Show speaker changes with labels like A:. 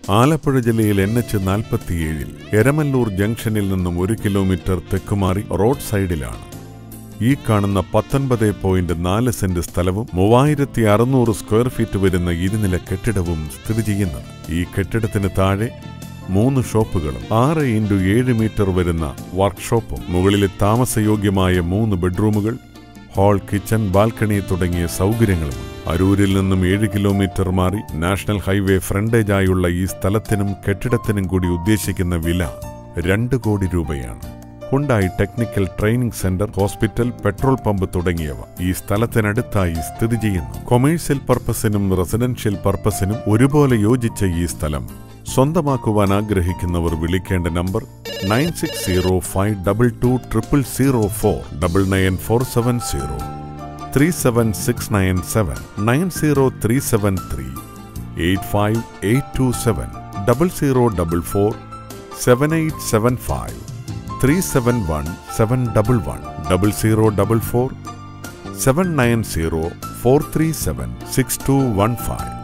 A: ആലപ്പുഴ ജില്ലയിൽ N H നാൽപ്പത്തിയേഴിൽ Eramallur ജംഗ്ഷനിൽ നിന്നും ഒരു കിലോമീറ്റർ തെക്കുമാറി റോഡ് സൈഡിലാണ് ഈ കാണുന്ന പത്തൊൻപത് പോയിന്റ് നാല് സെന്റ് സ്ഥലവും മൂവായിരത്തി അറുന്നൂറ് സ്ക്വയർ ഫീറ്റ് വരുന്ന ഇരുനില കെട്ടിടവും സ്ഥിതി ചെയ്യുന്നത് ഈ കെട്ടിടത്തിന് താഴെ മൂന്ന് ഷോപ്പുകളും ആറ് ഇൻറ്റു ഏഴ് മീറ്റർ വരുന്ന വർക്ക്ഷോപ്പും മുകളിലെ താമസയോഗ്യമായ മൂന്ന് ബെഡ്റൂമുകൾ ഹാൾ കിച്ചൺ ബാൽക്കണി തുടങ്ങിയ സൗകര്യങ്ങളും അരൂരിൽ നിന്നും ഏഴ് കിലോമീറ്റർ മാറി നാഷണൽ ഹൈവേ ഫ്രണ്ടേജായുള്ള ഈ സ്ഥലത്തിനും കെട്ടിടത്തിനും കൂടി ഉദ്ദേശിക്കുന്ന വില രണ്ട് കോടി രൂപയാണ് Hyundai technical training centre hospital petrol pump തുടങ്ങിയവ ഈ സ്ഥലത്തിനടുത്തായി സ്ഥിതി ചെയ്യുന്നു കൊമേഴ്സ്യൽ പർപ്പസിനും റെസിഡൻഷ്യൽ പർപ്പസിനും ഒരുപോലെ യോജിച്ച ഈ സ്ഥലം സ്വന്തമാക്കുവാൻ ആഗ്രഹിക്കുന്നവർ വിളിക്കേണ്ട number nine six zero five double two triple zero four double nine four seven zero three seven six nine seven nine zero three seven three eight five eight two seven double zero double four seven eight seven five three seven one seven double one double zero double four seven nine zero four three seven six two one five